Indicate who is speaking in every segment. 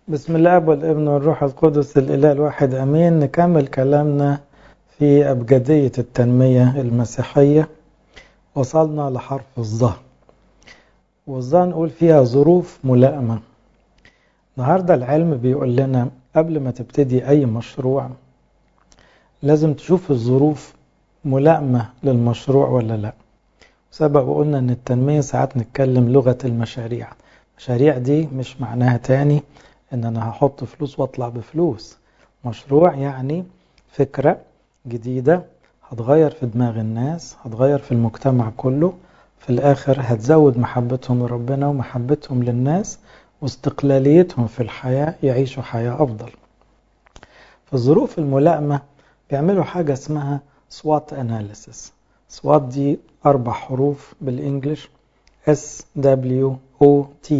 Speaker 1: بسم الله والابن والروح القدس الإله الواحد أمين نكمل كلامنا في أبجدية التنمية المسيحية وصلنا لحرف الظه والظه نقول فيها ظروف ملائمة النهاردة العلم بيقول لنا قبل ما تبتدي أي مشروع لازم تشوف الظروف ملائمة للمشروع ولا لا سبق وقلنا ان التنمية ساعات نتكلم لغة المشاريع المشاريع دي مش معناها تاني ان انا هحط فلوس واطلع بفلوس مشروع يعني فكرة جديدة هتغير في دماغ الناس هتغير في المجتمع كله في الاخر هتزود محبتهم لربنا ومحبتهم للناس واستقلاليتهم في الحياة يعيشوا حياة افضل في الظروف الملائمة بيعملوا حاجة اسمها SWOT analysis SWOT دي أربع حروف بالإنجلش S W O T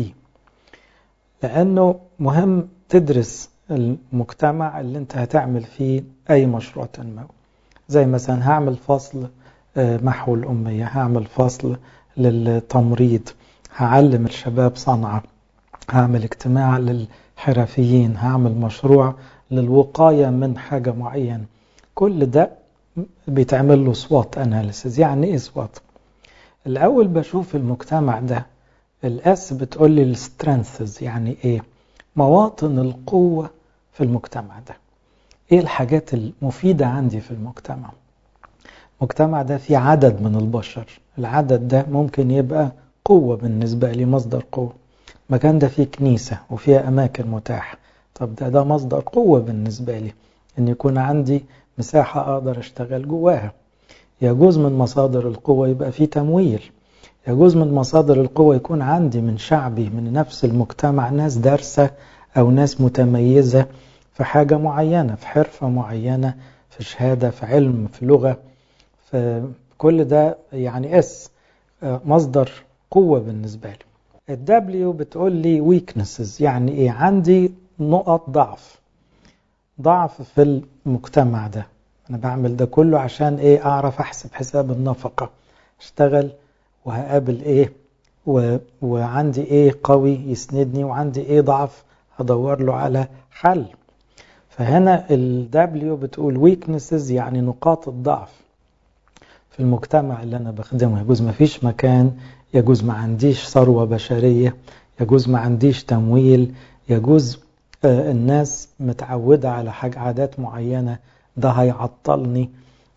Speaker 1: لأنه مهم تدرس المجتمع اللي أنت هتعمل فيه أي مشروع تنموي زي مثلا هعمل فصل محو الأمية هعمل فصل للتمريض هعلم الشباب صنعة هعمل اجتماع للحرفيين هعمل مشروع للوقاية من حاجة معينة كل ده بيتعمل له سوات اناليسيز يعني ايه سوات الاول بشوف المجتمع ده الاس بتقول لي السترينثز يعني ايه مواطن القوه في المجتمع ده ايه الحاجات المفيده عندي في المجتمع المجتمع ده فيه عدد من البشر العدد ده ممكن يبقى قوه بالنسبه لي مصدر قوه المكان ده فيه كنيسه وفيها اماكن متاحه طب ده ده مصدر قوه بالنسبه لي ان يكون عندي مساحة أقدر أشتغل جواها يجوز من مصادر القوة يبقى في تمويل يجوز من مصادر القوة يكون عندي من شعبي من نفس المجتمع ناس دارسة أو ناس متميزة في حاجة معينة في حرفة معينة في شهادة في علم في لغة في كل ده يعني اس مصدر قوة بالنسبة لي الدبليو بتقول لي weaknesses يعني ايه عندي نقط ضعف ضعف في المجتمع ده انا بعمل ده كله عشان ايه اعرف احسب حساب النفقه اشتغل وهقابل ايه و... وعندي ايه قوي يسندني وعندي ايه ضعف هدور له على حل فهنا ال W بتقول weaknesses يعني نقاط الضعف في المجتمع اللي انا بخدمه يجوز ما فيش مكان يجوز ما عنديش ثروه بشريه يجوز ما عنديش تمويل يجوز الناس متعودة على حاجة عادات معينة ده هيعطلني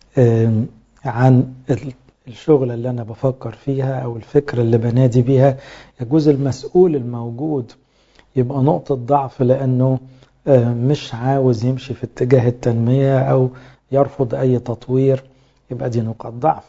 Speaker 1: عن الشغل اللي أنا بفكر فيها أو الفكرة اللي بنادي بيها يجوز المسؤول الموجود يبقى نقطة ضعف لأنه مش عاوز يمشي في اتجاه التنمية أو يرفض أي تطوير يبقى دي نقاط ضعف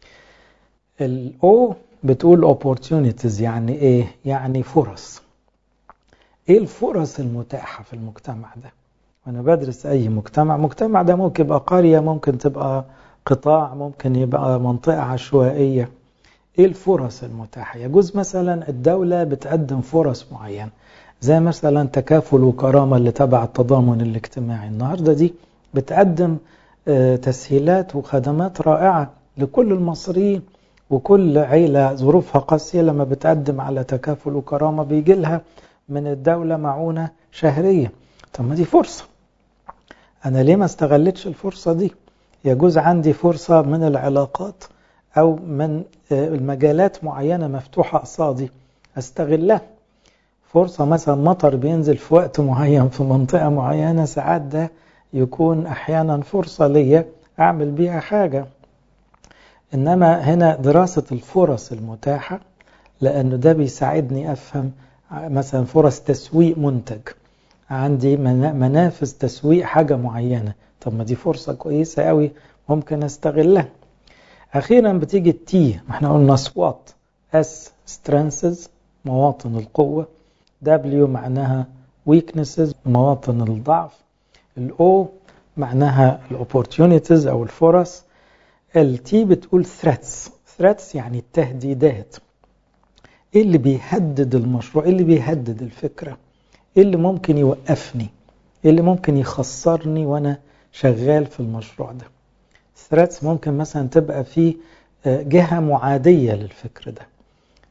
Speaker 1: الأو بتقول opportunities يعني إيه؟ يعني فرص ايه الفرص المتاحة في المجتمع ده وانا بدرس اي مجتمع مجتمع ده ممكن يبقى قرية ممكن تبقى قطاع ممكن يبقى منطقة عشوائية ايه الفرص المتاحة يجوز مثلا الدولة بتقدم فرص معينة زي مثلا تكافل وكرامة اللي تبع التضامن الاجتماعي النهاردة دي بتقدم تسهيلات وخدمات رائعة لكل المصريين وكل عيلة ظروفها قاسية لما بتقدم على تكافل وكرامة بيجي لها من الدولة معونة شهرية طب ما دي فرصة أنا ليه ما استغلتش الفرصة دي يجوز عندي فرصة من العلاقات أو من المجالات معينة مفتوحة قصادي أستغلها فرصة مثلا مطر بينزل في وقت معين في منطقة معينة ساعات ده يكون أحيانا فرصة ليا أعمل بيها حاجة إنما هنا دراسة الفرص المتاحة لأنه ده بيساعدني أفهم مثلا فرص تسويق منتج عندي منافذ تسويق حاجة معينة طب ما دي فرصة كويسة قوي ممكن استغلها أخيرا بتيجي التي احنا قلنا سوات اس strengths مواطن القوة W معناها weaknesses مواطن الضعف الأو معناها الopportunities أو الفرص التي بتقول threats threats يعني التهديدات ايه اللي بيهدد المشروع ايه اللي بيهدد الفكرة ايه اللي ممكن يوقفني ايه اللي ممكن يخسرني وانا شغال في المشروع ده threats ممكن مثلا تبقى في جهة معادية للفكر ده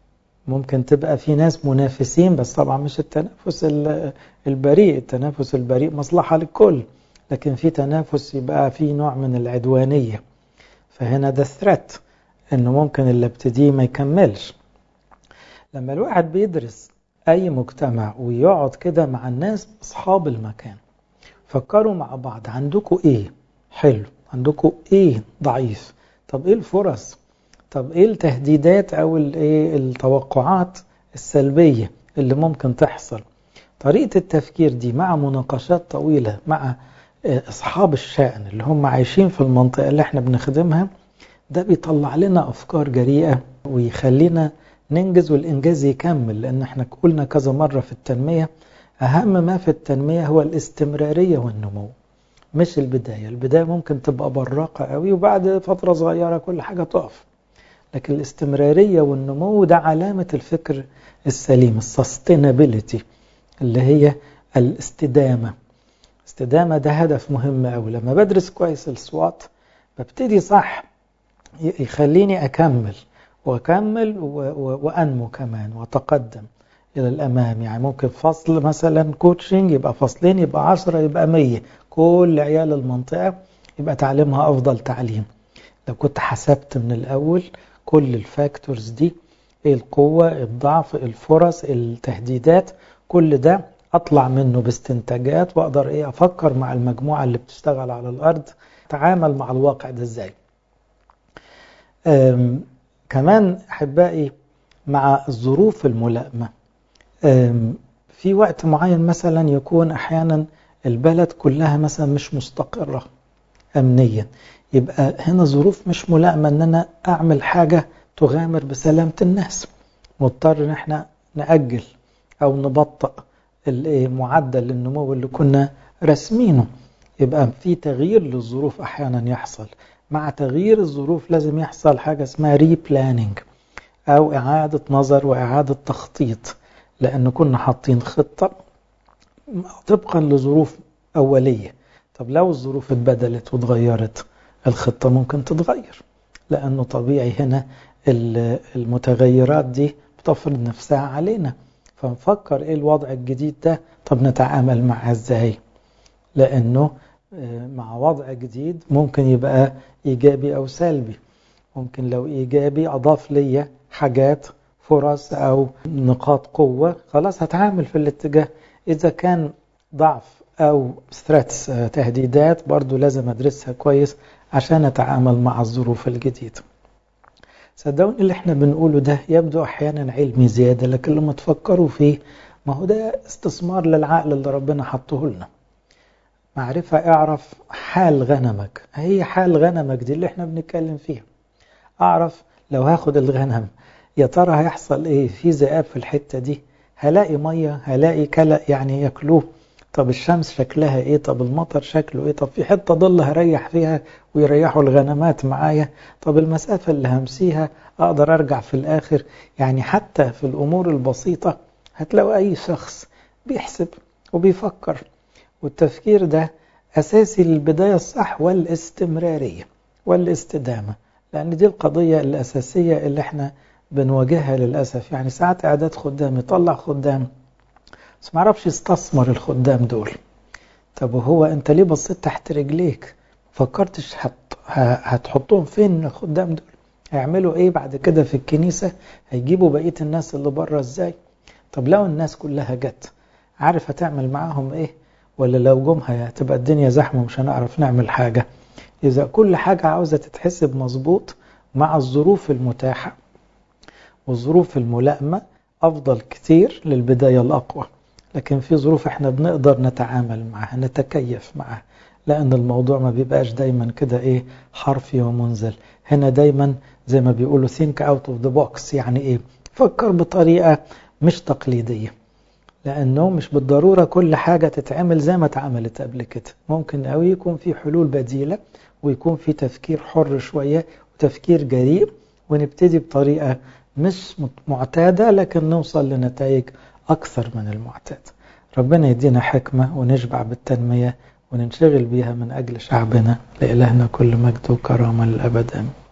Speaker 1: ممكن تبقى في ناس منافسين بس طبعا مش التنافس البريء التنافس البريء مصلحة للكل لكن في تنافس يبقى في نوع من العدوانية فهنا ده ثريت انه ممكن اللي ابتديه ما يكملش لما الواحد بيدرس اي مجتمع ويقعد كده مع الناس اصحاب المكان فكروا مع بعض عندكم ايه حلو عندكم ايه ضعيف طب ايه الفرص طب ايه التهديدات او الايه التوقعات السلبيه اللي ممكن تحصل طريقه التفكير دي مع مناقشات طويله مع اصحاب الشأن اللي هم عايشين في المنطقه اللي احنا بنخدمها ده بيطلع لنا افكار جريئه ويخلينا ننجز والانجاز يكمل لان احنا قلنا كذا مره في التنميه اهم ما في التنميه هو الاستمراريه والنمو مش البدايه البدايه ممكن تبقى براقه قوي وبعد فتره صغيره كل حاجه تقف لكن الاستمراريه والنمو ده علامه الفكر السليم السستينابيلتي اللي هي الاستدامه استدامه ده هدف مهم قوي لما بدرس كويس السوات ببتدي صح يخليني اكمل واكمل وانمو كمان واتقدم الى الامام يعني ممكن فصل مثلا كوتشنج يبقى فصلين يبقى عشرة يبقى مية كل عيال المنطقة يبقى تعليمها افضل تعليم لو كنت حسبت من الاول كل الفاكتورز دي ايه القوة الضعف الفرص التهديدات كل ده اطلع منه باستنتاجات واقدر ايه افكر مع المجموعة اللي بتشتغل على الارض تعامل مع الواقع ده ازاي كمان احبائي مع الظروف الملائمة في وقت معين مثلا يكون احيانا البلد كلها مثلا مش مستقرة امنيا يبقى هنا ظروف مش ملائمة ان انا اعمل حاجة تغامر بسلامة الناس مضطر ان احنا نأجل او نبطئ معدل النمو اللي كنا رسمينه يبقى في تغيير للظروف احيانا يحصل مع تغيير الظروف لازم يحصل حاجة اسمها ري بلاننج او اعادة نظر واعادة تخطيط لان كنا حاطين خطة طبقا لظروف اولية طب لو الظروف اتبدلت واتغيرت الخطة ممكن تتغير لانه طبيعي هنا المتغيرات دي بتفرض نفسها علينا فنفكر ايه الوضع الجديد ده طب نتعامل معاه ازاي لانه مع وضع جديد ممكن يبقى ايجابي او سلبي ممكن لو ايجابي اضاف لي حاجات فرص او نقاط قوة خلاص هتعامل في الاتجاه اذا كان ضعف او ثريتس تهديدات برضو لازم ادرسها كويس عشان اتعامل مع الظروف الجديدة صدقوني اللي احنا بنقوله ده يبدو احيانا علمي زيادة لكن لما تفكروا فيه ما هو ده استثمار للعقل اللي ربنا حطه لنا معرفة اعرف حال غنمك هي حال غنمك دي اللي احنا بنتكلم فيها اعرف لو هاخد الغنم يا ترى هيحصل ايه في ذئاب في الحتة دي هلاقي مية هلاقي كلأ يعني ياكلوه طب الشمس شكلها ايه طب المطر شكله ايه طب في حتة ظل هريح فيها ويريحوا الغنمات معايا طب المسافة اللي همسيها اقدر ارجع في الاخر يعني حتى في الامور البسيطة هتلاقوا اي شخص بيحسب وبيفكر والتفكير ده اساسي للبداية الصح والاستمرارية والاستدامة لان دي القضية الاساسية اللي احنا بنواجهها للأسف يعني ساعات إعداد خدام يطلع خدام بس ما عرفش يستثمر الخدام دول طب وهو أنت ليه بصيت تحت رجليك فكرتش هت... هتحطهم فين الخدام دول هيعملوا ايه بعد كده في الكنيسة هيجيبوا بقية الناس اللي بره ازاي طب لو الناس كلها جت عارف هتعمل معاهم ايه ولا لو جم هتبقى الدنيا زحمة ومش هنعرف نعمل حاجة إذا كل حاجة عاوزة تتحسب مظبوط مع الظروف المتاحة والظروف الملائمة أفضل كتير للبداية الأقوى لكن في ظروف احنا بنقدر نتعامل معها نتكيف معها لأن الموضوع ما بيبقاش دايما كده إيه حرفي ومنزل هنا دايما زي ما بيقولوا think out of the box يعني إيه فكر بطريقة مش تقليدية لأنه مش بالضرورة كل حاجة تتعمل زي ما اتعملت قبل كده ممكن قوي يكون في حلول بديلة ويكون في تفكير حر شوية وتفكير جريء ونبتدي بطريقة مش معتادة لكن نوصل لنتائج أكثر من المعتاد ربنا يدينا حكمة ونشبع بالتنمية وننشغل بيها من أجل شعبنا لإلهنا كل مجد وكرامة للأبد آمين